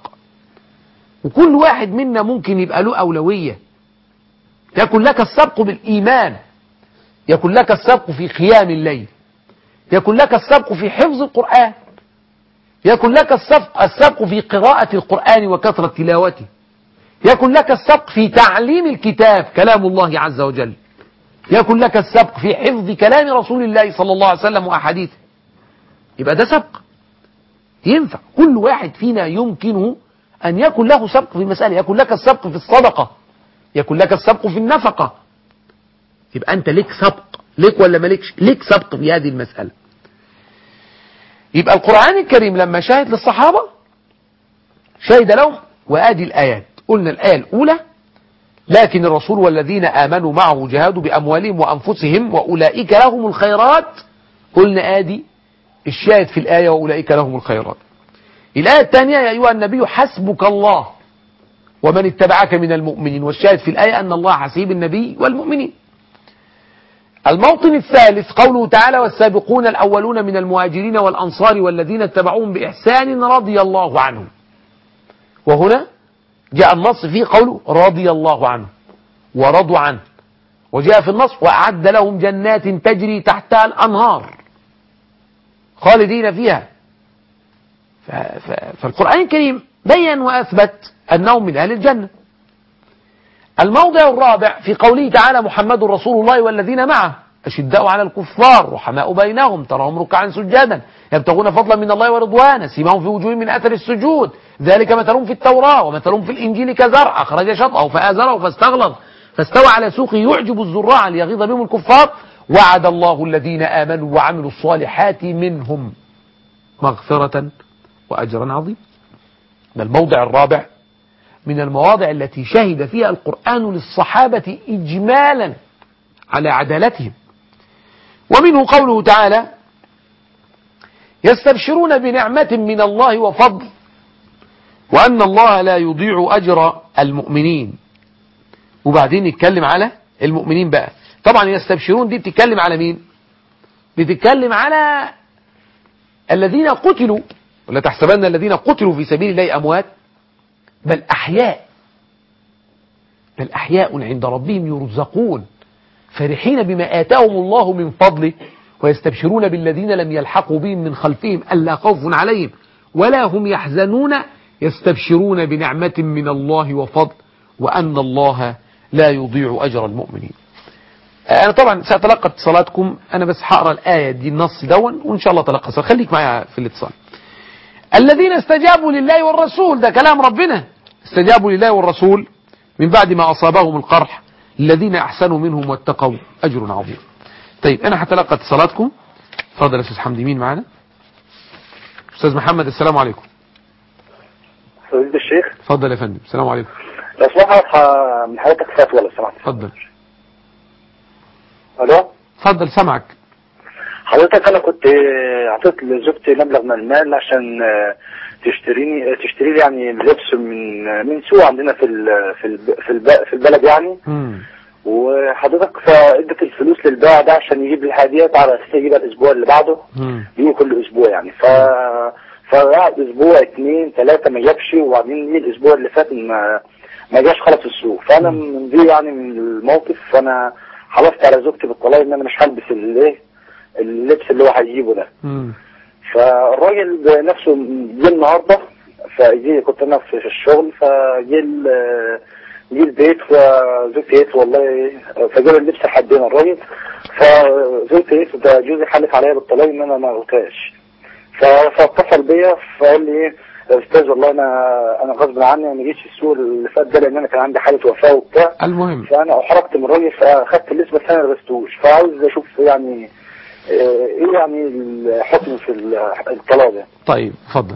وكل واحد منا ممكن يبقى له أولوية يكن لك السبق بالإيمان يكن لك السبق في قيام الليل يكن لك السبق في حفظ القرآن يكن لك السبق, السبق في قراءة القرآن وكثرة تلاوته يكن لك السبق في تعليم الكتاب كلام الله عز وجل يكن لك السبق في حفظ كلام رسول الله صلى الله عليه وسلم وأحاديثه يبقى ده سبق ينفع كل واحد فينا يمكنه أن يكن له سبق في المسألة يكن لك السبق في الصدقة يكن لك السبق في النفقة يبقى أنت لك سبق لك ولا مالكش لك سبق في هذه المسألة يبقى القرآن الكريم لما شاهد للصحابة شهد لهم وآدي الآيات قلنا الآية الأولى لكن الرسول والذين آمنوا معه جهادوا بأموالهم وأنفسهم وأولئك لهم الخيرات قلنا آدي الشاهد في الآية وأولئك لهم الخيرات الآية الثانية يا أيها النبي حسبك الله ومن اتبعك من المؤمنين والشاهد في الآية أن الله حسيب النبي والمؤمنين الموطن الثالث قوله تعالى والسابقون الأولون من المهاجرين والأنصار والذين اتبعوهم بإحسان رضي الله عنهم وهنا جاء النص فيه قوله رضي الله عنه ورضوا عنه وجاء في النص وأعد لهم جنات تجري تحتها الأنهار خالدين فيها ف... ف... فالقرآن الكريم بين وأثبت أنهم من أهل الجنة الموضع الرابع في قوله تعالى محمد رسول الله والذين معه أشداء على الكفار رحماء بينهم تراهم ركعا سجادا يبتغون فضلا من الله ورضوانا سيماهم في وجوههم من أثر السجود ذلك مثلهم في التوراة ومثلهم في الإنجيل كزرع أخرج شطأه فآزره فاستغلظ فاستوى على سوقه يعجب الزراع ليغيظ بهم الكفار وعد الله الذين آمنوا وعملوا الصالحات منهم مغفرة وأجرا عظيما ده الموضع الرابع من المواضع التي شهد فيها القرآن للصحابة إجمالا على عدالتهم ومنه قوله تعالى يستبشرون بنعمة من الله وفضل وأن الله لا يضيع أجر المؤمنين وبعدين يتكلم على المؤمنين بقى طبعا يستبشرون دي بتتكلم على مين بتتكلم على الذين قتلوا ولا تحسبن الذين قتلوا في سبيل الله أموات بل أحياء بل أحياء عند ربهم يرزقون فرحين بما آتاهم الله من فضله ويستبشرون بالذين لم يلحقوا بهم من خلفهم ألا خوف عليهم ولا هم يحزنون يستبشرون بنعمة من الله وفضل وأن الله لا يضيع أجر المؤمنين أنا طبعا سأتلقى اتصالاتكم أنا بس هقرا الآية دي النص دون وإن شاء الله تلقى اتصال خليك معايا في الاتصال الذين استجابوا لله والرسول ده كلام ربنا استجابوا لله والرسول من بعد ما أصابهم القرح الذين أحسنوا منهم واتقوا أجر عظيم طيب أنا هتلقى اتصالاتكم اتفضل يا أستاذ حمدي مين معانا أستاذ محمد السلام عليكم فضيلة الشيخ اتفضل يا فندم السلام عليكم لو سمحت ح- من حضرتك فتوى لو سمحت اتفضل الو اتفضل سامعك حضرتك انا كنت آه، اعطيت لزوجتي مبلغ من المال عشان آه، تشتريني آه، تشتري لي يعني لبس من آه، من سوق عندنا في ال- في الب- في الب- في البلد يعني مم. وحضرتك فادت الفلوس للبائع ده عشان يجيب لي الهديات على اساس يجيبها الاسبوع اللي بعده مم. بيجي كل اسبوع يعني ف فقعد اسبوع اتنين تلاتة ما جابش وبعدين جه الاسبوع اللي فات ما ما جاش خالص السوق فانا من دي يعني من الموقف فانا حلفت على زوجتي بالطلاق ان انا مش هلبس الايه اللبس اللي هو هيجيبه ده مم. فالراجل نفسه جه النهارده فجي كنت انا في في الشغل فجه ال- جه البيت فزوجتي قالت والله فجاب اللبس لحدنا الراجل فزوجتي قالت ده جوزي حلف عليا بالطلاق ان انا ما قلتهاش ف- فاتصل بيا فقال لي ايه يا استاذ والله انا انا غصب عني ما جيتش السوق اللي فات ده لان انا كان عندي حاله وفاه وبتاع المهم فانا احرجت من الراجل فاخدت اللبس بس انا ما لبستوش فعاوز اشوف يعني آه، ايه يعني الحكم في ال- الطلاق ده طيب اتفضل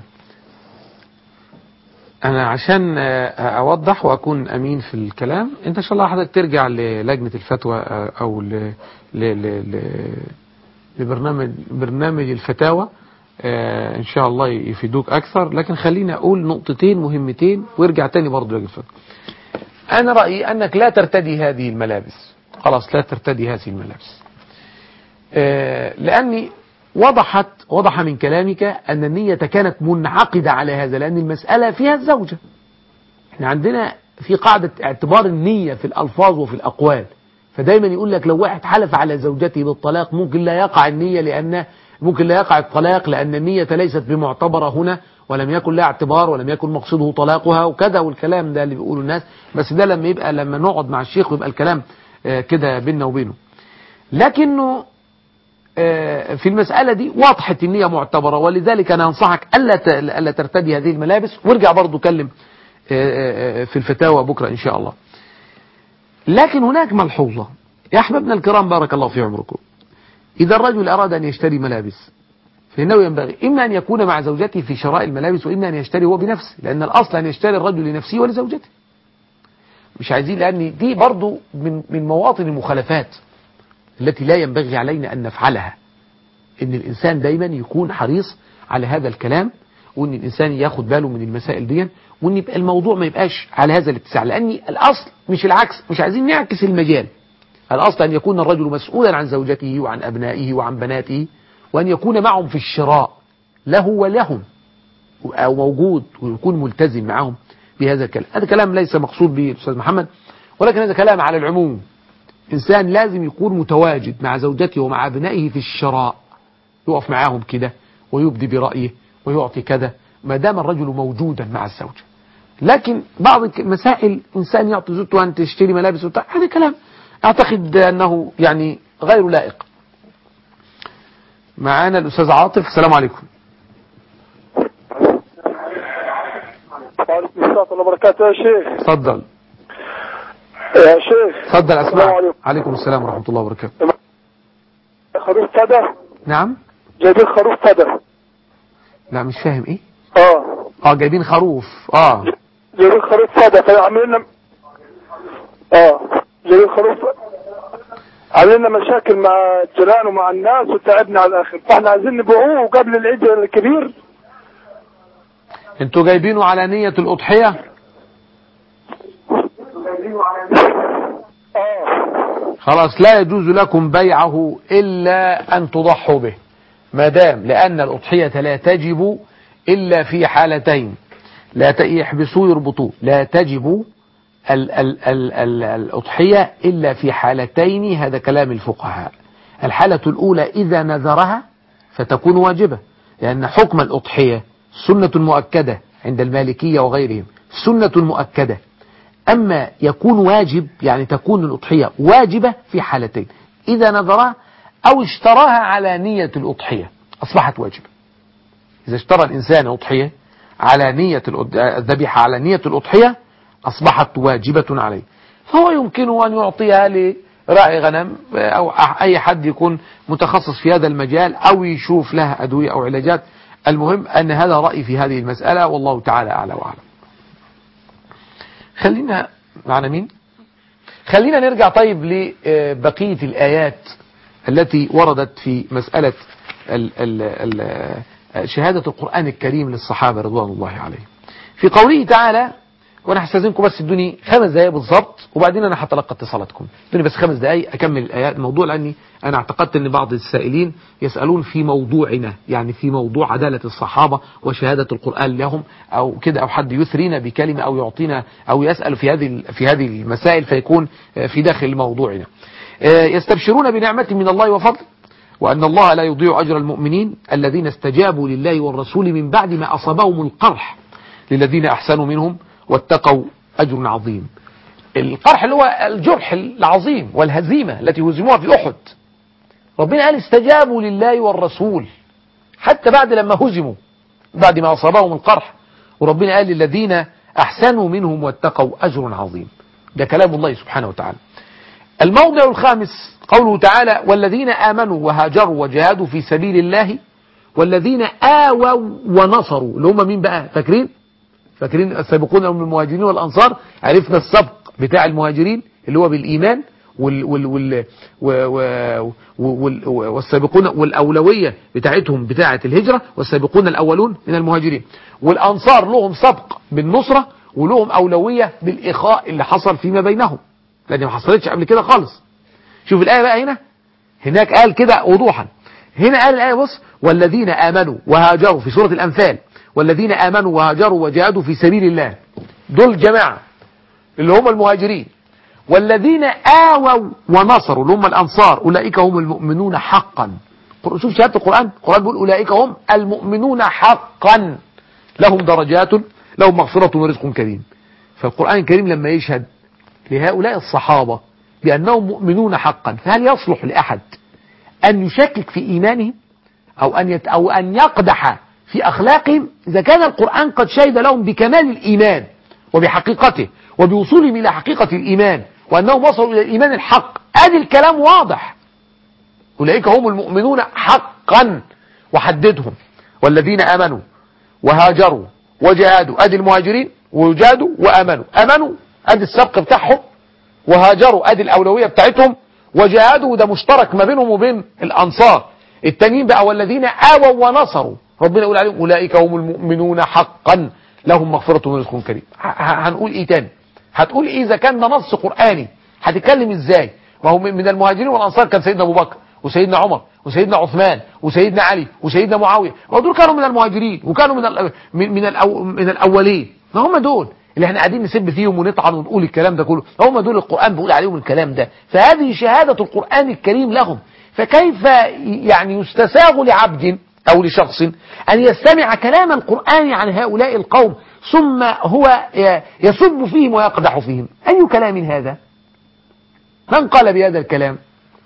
انا عشان آه، اوضح واكون امين في الكلام انت ان شاء الله حضرتك ترجع للجنه الفتوى آه، او ل... ل... ل... ل... لبرنامج برنامج الفتاوى آه، ان شاء الله يفيدوك اكثر لكن خليني اقول نقطتين مهمتين وارجع تاني برضه لجنه الفتوى انا رايي انك لا ترتدي هذه الملابس خلاص لا ترتدي هذه الملابس آه، لأني وضحت وضح من كلامك أن النية كانت منعقدة على هذا لأن المسألة فيها الزوجة احنا عندنا في قاعدة اعتبار النية في الألفاظ وفي الأقوال فدايما يقول لك لو واحد حلف على زوجته بالطلاق ممكن لا يقع النية لأن ممكن لا يقع الطلاق لأن النية ليست بمعتبرة هنا ولم يكن لها اعتبار ولم يكن مقصده طلاقها وكذا والكلام ده اللي بيقوله الناس بس ده لما يبقى لما نقعد مع الشيخ ويبقى الكلام آه، كده بيننا وبينه لكنه آه، في المسألة دي واضحة النية معتبرة ولذلك أنا أنصحك ألا ت- ألا ترتدي هذه الملابس وارجع برضو كلم آه، آه، في الفتاوى بكرة إن شاء الله لكن هناك ملحوظة يا أحبابنا الكرام بارك الله في عمركم إذا الرجل أراد أن يشتري ملابس فإنه ينبغي إما أن يكون مع زوجته في شراء الملابس وإما أن يشتري هو بنفسه لأن الأصل أن يشتري الرجل لنفسه ولزوجته مش عايزين لأن دي برضو من من مواطن المخالفات التي لا ينبغي علينا أن نفعلها إن الإنسان دايما يكون حريص على هذا الكلام وإن الإنسان ياخد باله من المسائل دي وإن يبقى الموضوع ما يبقاش على هذا الاتساع لأن الأصل مش العكس مش عايزين نعكس المجال الأصل أن يكون الرجل مسؤولا عن زوجته وعن أبنائه وعن بناته وأن يكون معهم في الشراء له ولهم أو موجود ويكون ملتزم معهم بهذا الكلام هذا كلام ليس مقصود به الأستاذ محمد ولكن هذا كلام على العموم إنسان لازم يكون متواجد مع زوجته ومع أبنائه في الشراء يقف معاهم كده ويبدي برأيه ويعطي كذا ما دام الرجل موجودا مع الزوجة لكن بعض المسائل إنسان يعطي زوجته أن تشتري ملابس وبتاع هذا كلام أعتقد أنه يعني غير لائق معانا الأستاذ عاطف السلام عليكم وعليكم السلام ورحمة الله وبركاته يا شيخ تفضل يا شيخ تفضل السلام أسمع عليكم. عليكم السلام ورحمة الله وبركاته خروف فدا نعم جايبين خروف فدا لا مش فاهم إيه اه اه جايبين خروف اه جايبين خروف فدا فعاملين لنا اه جايبين خروف عاملين لنا مشاكل مع الجيران ومع الناس وتعبنا على الاخر فاحنا عايزين نبيعوه قبل العيد الكبير انتوا جايبينه على نية الأضحية اه خلاص لا يجوز لكم بيعه إلا أن تضحوا به ما دام لأن الأضحية لا تجب إلا في حالتين لا ت- يحبسوه يربطوه لا تجب ال ال ال ال الأضحية إلا في حالتين هذا كلام الفقهاء الحالة الأولى إذا نذرها فتكون واجبة لأن حكم الأضحية سنة مؤكدة عند المالكية وغيرهم سنة مؤكدة أما يكون واجب يعني تكون الأضحية واجبة في حالتين إذا نذرها أو اشتراها على نية الأضحية أصبحت واجبة إذا اشترى الإنسان أضحية على نية الأض- الذبيحة على نية الأضحية أصبحت واجبة عليه فهو يمكنه أن يعطيها لراعي غنم أو أي حد يكون متخصص في هذا المجال أو يشوف لها أدوية أو علاجات المهم أن هذا رأي في هذه المسألة والله تعالى أعلى وأعلم خلينا معنا مين خلينا نرجع طيب لبقية الآيات التي وردت في مسألة ال ال ال شهادة القرآن الكريم للصحابة رضوان الله عليهم في قوله تعالى وانا هستاذنكم بس ادوني خمس دقايق بالظبط وبعدين انا هتلقى اتصالاتكم ادوني بس خمس دقايق اكمل الايات الموضوع لاني انا اعتقدت ان بعض السائلين يسالون في موضوعنا يعني في موضوع عداله الصحابه وشهاده القران لهم او كده او حد يثرينا بكلمه او يعطينا او يسال في هذه في هذه المسائل فيكون في داخل موضوعنا يستبشرون بنعمه من الله وفضل وأن الله لا يضيع أجر المؤمنين الذين استجابوا لله والرسول من بعد ما أصابهم القرح للذين أحسنوا منهم واتقوا أجر عظيم القرح اللي هو الجرح العظيم والهزيمة التي هزموها في أحد ربنا قال استجابوا لله والرسول حتى بعد لما هزموا بعد ما أصابهم القرح وربنا قال للذين أحسنوا منهم واتقوا أجر عظيم ده كلام الله سبحانه وتعالى الموضع الخامس قوله تعالى والذين آمنوا وهاجروا وجاهدوا في سبيل الله والذين آووا ونصروا اللي هم مين بقى فاكرين فاكرين السابقون من المهاجرين والأنصار عرفنا السبق بتاع المهاجرين اللي هو بالإيمان وال وال وال وال وال والسابقون والأولوية بتاعتهم بتاعة الهجرة والسابقون الأولون من المهاجرين والأنصار لهم سبق بالنصرة ولهم أولوية بالإخاء اللي حصل فيما بينهم لأن ما حصلتش قبل كده خالص شوف الآية بقى هنا هناك قال كده وضوحا هنا قال الآية بص والذين آمنوا وهاجروا في سورة الأنفال والذين آمنوا وهاجروا وجاهدوا في سبيل الله دول جماعة اللي هم المهاجرين والذين آووا ونصروا اللي هم الأنصار أولئك هم المؤمنون حقا شوف شهادة القرآن القرآن بيقول أولئك هم المؤمنون حقا لهم درجات لهم مغفرة ورزق كريم فالقرآن الكريم لما يشهد لهؤلاء الصحابة بأنهم مؤمنون حقا فهل يصلح لأحد أن يشكك في إيمانهم أو أن, يت أو أن يقدح في أخلاقهم إذا كان القرآن قد شهد لهم بكمال الإيمان وبحقيقته وبوصولهم إلى حقيقة الإيمان وأنهم وصلوا إلى الإيمان الحق هذا الكلام واضح أولئك هم المؤمنون حقا وحددهم والذين أمنوا وهاجروا وجاهدوا أدي المهاجرين وجادوا وأمنوا أمنوا أدي السبق بتاعهم وهاجروا أدي الأولوية بتاعتهم وجاهدوا ده مشترك ما بينهم وبين الأنصار التانيين بقى والذين آووا ونصروا ربنا يقول عليهم أولئك هم المؤمنون حقا لهم مغفرة ورزق كريم هنقول إيه تاني هتقول إيه إذا كان ده نص قرآني هتتكلم إزاي ما هو من المهاجرين والأنصار كان سيدنا أبو بكر وسيدنا عمر وسيدنا عثمان وسيدنا علي وسيدنا معاوية ودول كانوا من المهاجرين وكانوا من ال من من, الأو من الأولين ما هم دول اللي احنا قاعدين نسب فيهم ونطعن ونقول الكلام ده كله هم دول القرآن بيقول عليهم الكلام ده فهذه شهادة القرآن الكريم لهم فكيف يعني يستساغ لعبد أو لشخص أن يستمع كلام القرآن عن هؤلاء القوم ثم هو يسب فيهم ويقدح فيهم أي كلام هذا من قال بهذا الكلام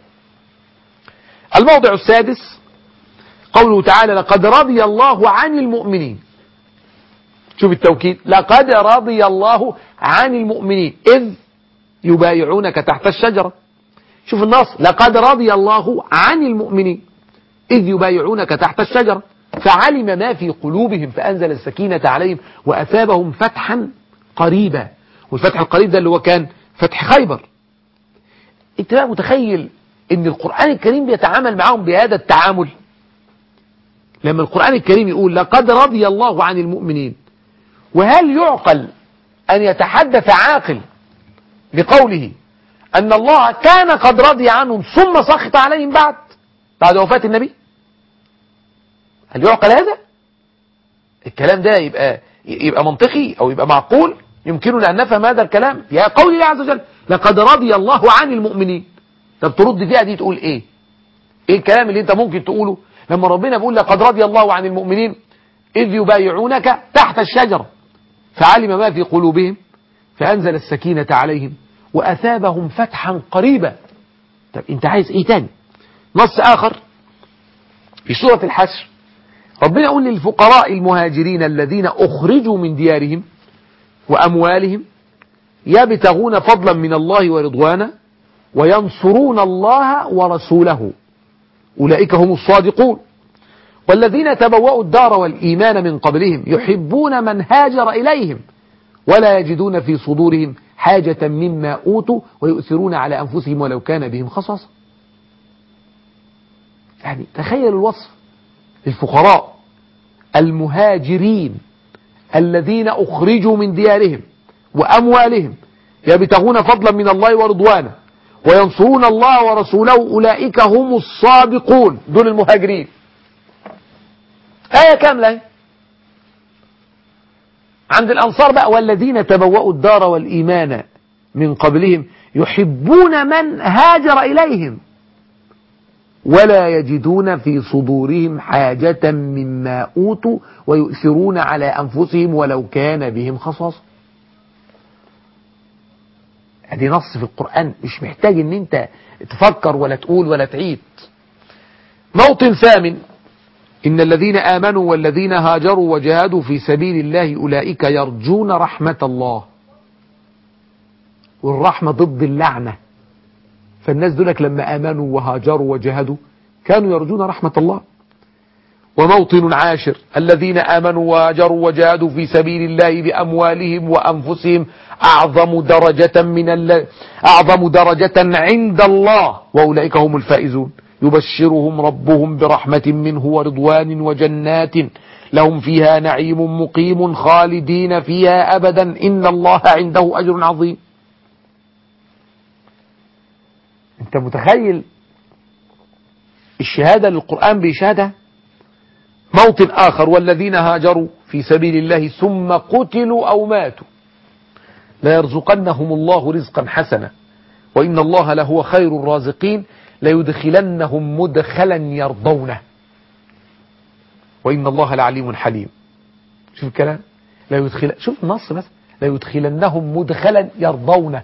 الموضع السادس قوله تعالى لقد رضي الله عن المؤمنين شوف التوكيد لقد رضي الله عن المؤمنين إذ يبايعونك تحت الشجرة شوف النص لقد رضي الله عن المؤمنين إذ يبايعونك تحت الشجرة فعلم ما في قلوبهم فأنزل السكينة عليهم وأثابهم فتحا قريبا والفتح القريب ده اللي هو كان فتح خيبر انت بقى متخيل ان القرآن الكريم بيتعامل معهم بهذا التعامل لما القرآن الكريم يقول لقد رضي الله عن المؤمنين وهل يعقل أن يتحدث عاقل بقوله أن الله كان قد رضي عنهم ثم سخط عليهم بعد بعد وفاة النبي هل يعقل هذا الكلام ده يبقى يبقى منطقي أو يبقى معقول يمكننا أن نفهم هذا الكلام يا قول الله عز وجل لقد رضي الله عن المؤمنين طب ترد فيها دي تقول ايه ايه الكلام اللي انت ممكن تقوله لما ربنا بيقول لقد رضي الله عن المؤمنين إذ يبايعونك تحت الشجرة فعلم ما في قلوبهم فأنزل السكينة عليهم وأثابهم فتحا قريبا طب انت عايز ايه تاني نص آخر في سورة الحشر ربنا يقول للفقراء المهاجرين الذين أخرجوا من ديارهم وأموالهم يبتغون فضلا من الله ورضوانا وينصرون الله ورسوله أولئك هم الصادقون والذين تبوأوا الدار والإيمان من قبلهم يحبون من هاجر إليهم ولا يجدون في صدورهم حاجة مما أوتوا ويؤثرون على أنفسهم ولو كان بهم خصاصة يعني تخيل الوصف للفقراء المهاجرين الذين أخرجوا من ديارهم وأموالهم يبتغون فضلا من الله ورضوانه وينصرون الله ورسوله أولئك هم الصادقون دول المهاجرين آية كاملة عند الأنصار بقى والذين تبوأوا الدار والإيمان من قبلهم يحبون من هاجر إليهم ولا يجدون في صدورهم حاجة مما أوتوا ويؤثرون على أنفسهم ولو كان بهم خصاصة ادي نص في القرآن مش محتاج ان انت تفكر ولا تقول ولا تعيد موطن ثامن إن الذين آمنوا والذين هاجروا وجاهدوا في سبيل الله أولئك يرجون رحمة الله والرحمة ضد اللعنة فالناس دولك لما آمنوا وهاجروا وجاهدوا كانوا يرجون رحمة الله وموطن عاشر الذين آمنوا وهاجروا وجاهدوا في سبيل الله بأموالهم وأنفسهم أعظم درجة من الل... أعظم درجة عند الله وأولئك هم الفائزون يبشرهم ربهم برحمة منه ورضوان وجنات لهم فيها نعيم مقيم خالدين فيها أبدا إن الله عنده أجر عظيم أنت متخيل الشهادة للقرآن بيشهدها موطن آخر والذين هاجروا في سبيل الله ثم قتلوا أو ماتوا ليرزقنهم الله رزقا حسنا وإن الله لهو خير الرازقين ليدخلنهم مدخلا يرضونه وإن الله لعليم حليم شوف الكلام لا يدخل شوف النص بس لا يدخلنهم مدخلا يرضونه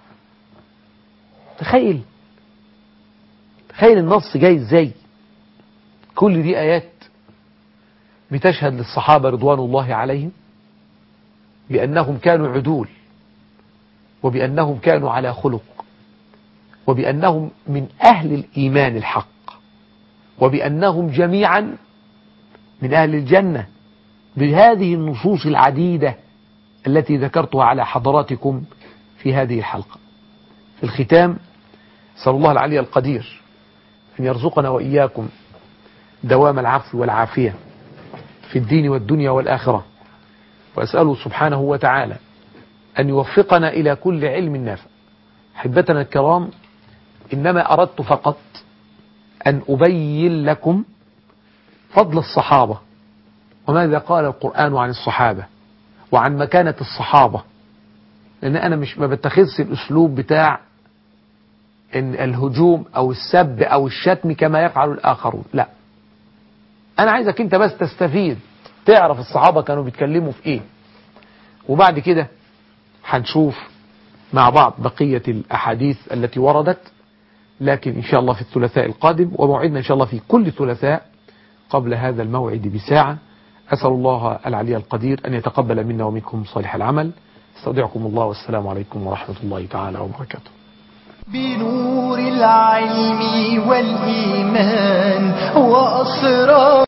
تخيل تخيل النص جاي ازاي كل دي آيات بتشهد للصحابة رضوان الله عليهم بأنهم كانوا عدول وبأنهم كانوا على خلق وبأنهم من أهل الإيمان الحق وبأنهم جميعا من أهل الجنة بهذه النصوص العديدة التي ذكرتها على حضراتكم في هذه الحلقة في الختام صلى الله العلي القدير أن يرزقنا وإياكم دوام العفو والعافية في الدين والدنيا والآخرة وأسأله سبحانه وتعالى أن يوفقنا إلى كل علم نافع أحبتنا الكرام إنما أردت فقط أن أبين لكم فضل الصحابة وماذا قال القرآن عن الصحابة وعن مكانة الصحابة لأن أنا مش ما بتخذش الأسلوب بتاع إن الهجوم أو السب أو الشتم كما يفعل الآخرون لا أنا عايزك أنت بس تستفيد تعرف الصحابة كانوا بيتكلموا في إيه وبعد كده هنشوف مع بعض بقية الأحاديث التي وردت لكن إن شاء الله في الثلاثاء القادم وموعدنا إن شاء الله في كل ثلاثاء قبل هذا الموعد بساعة أسأل الله العلي القدير أن يتقبل منا ومنكم صالح العمل استودعكم الله والسلام عليكم ورحمة الله تعالى وبركاته بنور العلم والإيمان وأسرار